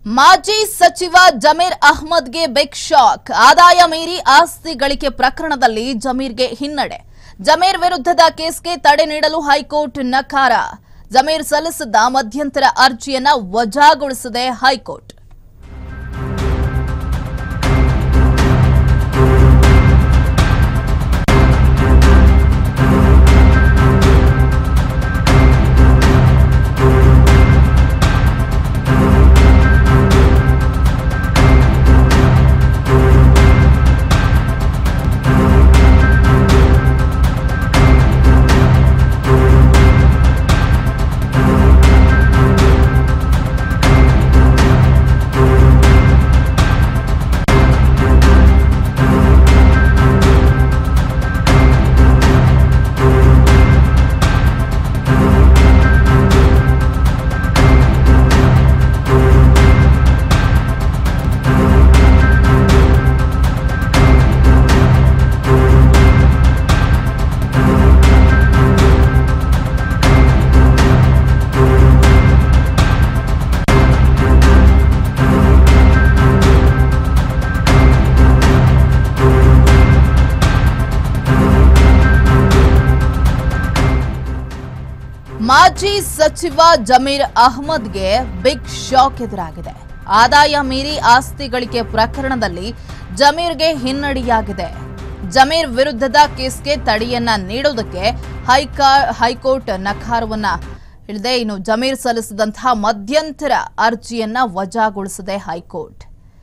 ಮಾಜಿ ಸಚಿವ Zameer ಅಹ್ಮದ್ಗೆ big shock ಆದಾಯ ಮೀರಿ ಆಸ್ತಿ ಗಳಿಕೆ ಪ್ರಕರಣದಲ್ಲಿ ಜಮೀರ್ಗೆ ಹಿನ್ನಡೆ ಜಮೀರ್ ವಿರುದ್ಧದ ಕೇಸ್ಗೆ ತಡೆ ನೀಡಲು ಹೈಕೋರ್ಟ್ ನಕಾರ ಜಮೀರ್ ಸಲ್ಲಿಸಿದ್ದ ಮಧ್ಯಂತರ ಅರ್ಜಿಯನ್ನ ವಜಾಗೊಳಿಸಿದೆ ಹೈಕೋರ್ಟ್ ಮಾಜಿ ಸಚಿವ ಜಮೀರ್ ಅಹ್ಮದ್ಗೆ ಬಿಗ್ ಶಾಕ್ ಎದುರಾಗಿದೆ ಆದಾಯ ಮೀರಿ ಆಸ್ತಿ ಗಳಿಕೆ ಪ್ರಕರಣದಲ್ಲಿ ಜಮೀರ್ಗೆ ಹಿನ್ನಡೆಯಾಗಿದೆ ಜಮೀರ್ ವಿರುದ್ಧದ ಕೇಸ್ಗೆ ತಡೆಯನ್ನ ನೀಡುವುದಕ್ಕೆ ಹೈಕಾ ಹೈಕೋರ್ಟ್ ನಕಾರವನ್ನ ಹಿಡಿದೆ ಇನ್ನು ಜಮೀರ್ ಸಲ್ಲಿಸಿದಂತಹ ಮಧ್ಯಂತರ ಅರ್ಜಿಯನ್ನ ವಜಾಗೊಳಿಸಿದೆ ಹೈಕೋರ್ಟ್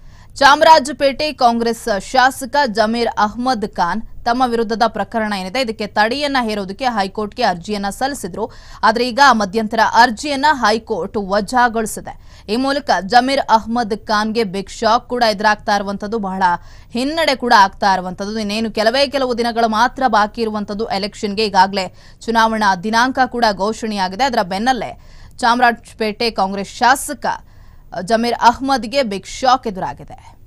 ಚಾಮರಾಜಪೇಟೆ ಕಾಂಗ್ರೆಸ್ ಶಾಸಕ ಜಮೀರ್ ಅಹ್ಮದ್ ಖಾನ್ ತಮ್ಮ ವಿರುದ್ಧದ ಪ್ರಕರಣ ಏನಿದೆ ಇದಕ್ಕೆ ತಡೆಯನ್ನ ಹೇರೋದಕ್ಕೆ ಹೈಕೋರ್ಟ್ಗೆ ಅರ್ಜಿಯನ್ನ ಸಲ್ಲಿಸಿದ್ರು ಆದ್ರೆ ಈಗ ಆ ಮಧ್ಯಂತರ ಅರ್ಜಿಯನ್ನ ಹೈಕೋರ್ಟ್ ವಜಾಗೊಳಿಸಿದೆ ಈ ಮೂಲಕ ಜಮೀರ್ ಅಹ್ಮದ್ ಖಾನ್ಗೆ ಬಿಗ್ ಶಾಕ್ ಕೂಡ ಎದುರಾಗ್ತಾ ಇರುವಂತದ್ದು ಬಹಳ ಹಿನ್ನಡೆ ಕೂಡ ಆಗ್ತಾ ಇರುವಂತದ್ದು ಇನ್ನೇನು ಕೆಲವೇ ಕೆಲವು ದಿನಗಳು ಮಾತ್ರ ಬಾಕಿ ಇರುವಂತದ್ದು ಎಲೆಕ್ಷನ್ಗೆ ಈಗಾಗಲೇ ಚುನಾವಣಾ ದಿನಾಂಕ ಕೂಡ ಘೋಷಣೆಯಾಗಿದೆ ಅದರ ಬೆನ್ನಲ್ಲೇ ಚಾಮರಾಜಪೇಟೆ ಕಾಂಗ್ರೆಸ್ ಶಾಸಕ ಜಮೀರ್ ಅಹ್ಮದ್ಗೆ ಬಿಗ್ ಶಾಕ್ ಎದುರಾಗಿದೆ